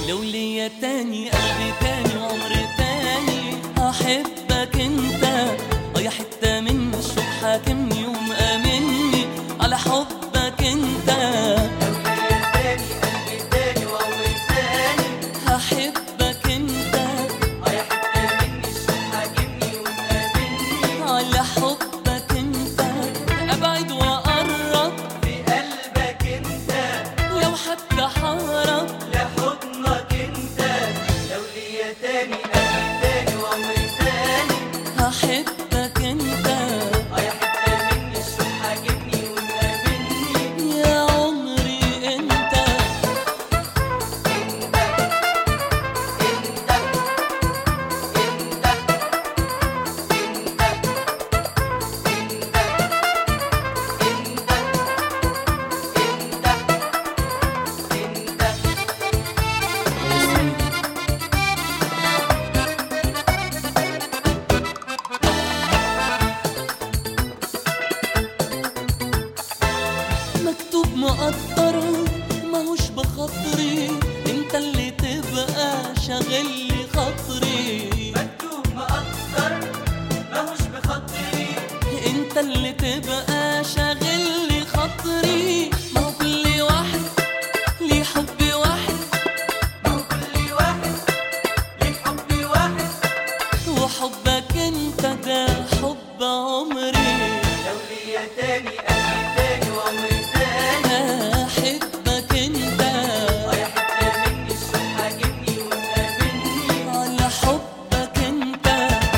لو ليا تاني قلبي تاني وعمر تاني هحبك انت اه يا حتة من الشوق حاكمني ومأمني على حبك انت تاني قلبي تاني وعمري تاني هحبك انت اه يا حتة مني الشوق حاكمني ومقابلني على حبك انت ابعد واقرب في قلبك انت لو حتى حارب لحضنك انت لو ليا تاني قلبي تاني وعمري تاني هحبك انت اه يا حتة مني الشوق حاكمني ومقابلني يا عمري انت انت انت انت مكتوب مقدر ماهوش بخاطري انت اللي تبقى شاغل لي خاطري مكتوب مقدر ماهوش بخاطري انت اللي تبقى شاغل لي خاطري ما هو كل واحد ليه حب واحد ما هو كل واحد ليه حب واحد وحبك انت ده حب عمري لو ليا تاني قلبي تاني وعمري تاني احبك انت اه يا حتة مني الشوق حاجبني ومقابلني على حبك انت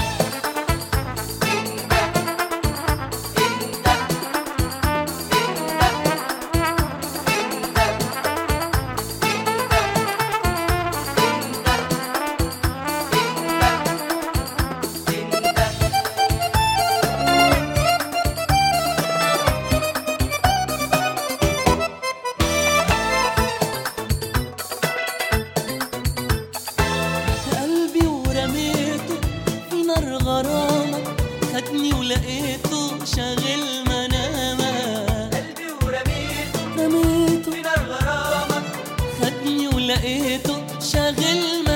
قلبي ورميته في نار غرامك خدني ولقيته شاغل منامك قلبي ورميته رميته في نار غرامك خدني ولقيته شاغل